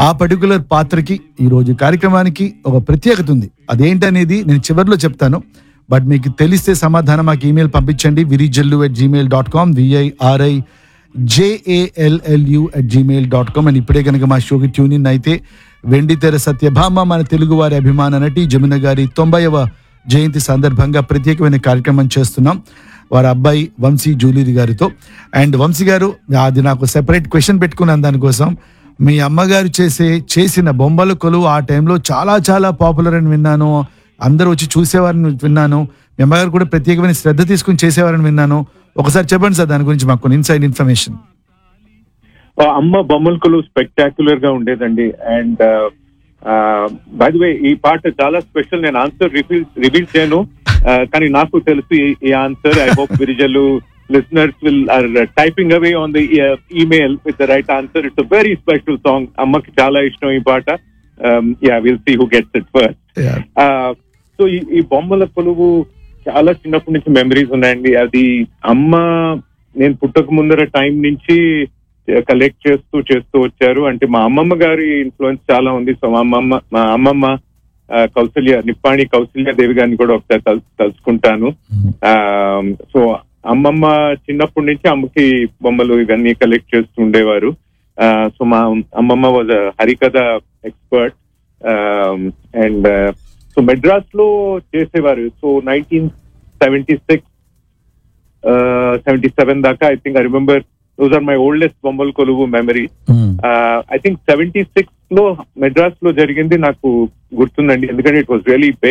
ఆ పర్టికులర్ పాత్రకి ఈ రోజు కార్యక్రమానికి ఒక ప్రత్యేకత ఉంది అదేంటనేది నేను చివరిలో చెప్తాను బట్ మీకు తెలిస్తే సమాధానం మాకు ఈమెయిల్ పంపించండి Virijallu at gmail dot com V I R I J A L L U at gmail dot com అని ఇప్పుడే కనుక మా షోకి ట్యూన్ ఇన్ అయితే వెండితెర సత్యభామ మన తెలుగు వారి అభిమాన నటి జమున గారి తొంభైవ జయంతి సందర్భంగా ప్రత్యేకమైన కార్యక్రమం చేస్తున్నాం వారి అబ్బాయి వంశీ జూలీరి గారితో అండ్ వంశీ గారు అది నాకు సెపరేట్ క్వశ్చన్ పెట్టుకున్నాను దానికోసం మీ అమ్మగారు చేసే చేసిన బొమ్మల కొలువు ఆ టైంలో చాలా చాలా పాపులర్ అని విన్నాను అందరూ వచ్చి చూసేవారని విన్నాను మీ అమ్మగారు కూడా ప్రత్యేకమైన శ్రద్ధ తీసుకుని చేసేవారని విన్నాను ఒకసారి చెప్పండి సార్ దాని గురించి మాకు కొన్ని ఇన్సైడ్ ఇన్ఫర్మేషన్ ఆ అమ్మ బొమ్మలకులు స్పెక్టాక్యులర్ గా ఉండేదండి అండ్ బై ద వే ఈ పాట చాలా స్పెషల్ నేను ఆన్సర్ రివీల్ రివీల్ చేయను Uh, కానీ నాకు తెలుసు ఈ- ఈ answer I hope Virijallu listeners will are typing away on the email with the right answer it's very special song అమ్మకి చాలా ఇష్టం ఈ పాట yeah will see who gets it first so ఈ ఈ బొమ్మల కొలువు చాలా చిన్నప్పటి నుంచి మెమరీస్ ఉన్నాయండి అది అమ్మ నేను పుట్టక ముందర టైం నుంచి కలెక్ట్ చేస్తూ చేస్తూ వచ్చారు అంటే మా అమ్మమ్మ గారి ఇన్ఫ్లుయెన్స్ చాలా ఉంది సో మా అమ్మమ్మ మా అమ్మమ్మ ఆ, కౌసల్య నిప్పాణి కౌసల్య దేవి గారిని కూడా ఒకసారి తలు- తలుచుకుంటాను సో అమ్మమ్మ చిన్నప్పటి నుంచి అమ్మకి బొమ్మలు ఇవన్నీ కలెక్ట్ చేస్తూ ఉండేవారు సో మా అమ్మమ్మ was Harikatha expert and so Madras లో చేసేవారు so nineteen seventy six seventy seven దాకా I think I remember those are my oldest బొమ్మల కొలువు memory I think seventy six లో మెడ్రాస్ లో జరిగింది నాకు గుర్తుందండి ఎందుకంటే ఇట్ వాస్ రియలీ